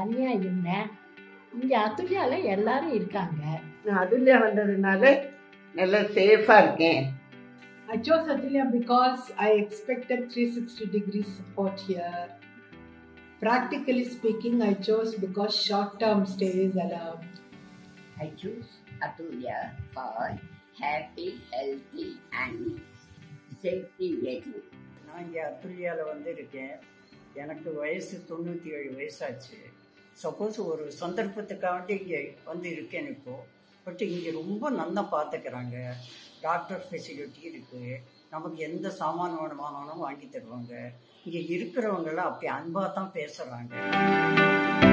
தனியா இருந்தேன் இங்க அத்துலியால எல்லாரும் இருக்காங்க நான் அதுல வந்ததுனால நல்லா சேஃபா இருக்கேன் I chose Atilia because I expected 360 degree support here. Practically speaking, I chose because short term stay is allowed. I choose Atulia for happy, healthy and safety aging. நான் இங்கே அத்துலியாவில் வந்து இருக்கேன் எனக்கு வயசு தொண்ணூற்றி ஏழு வயசாச்சு சப்போஸ் ஒரு சந்தர்ப்பத்துக்காண்டி இங்கே வந்து இருக்கேன் இப்போது பட் இங்கே ரொம்ப நல்லா பார்த்துக்கிறாங்க டாக்டர் ஃபெசிலிட்டி இருக்குது நமக்கு எந்த சாமான் வேணுமானாலும் வாங்கி தருவாங்க இங்கே இருக்கிறவங்களாம் அப்படி அன்பாக தான் பேசுகிறாங்க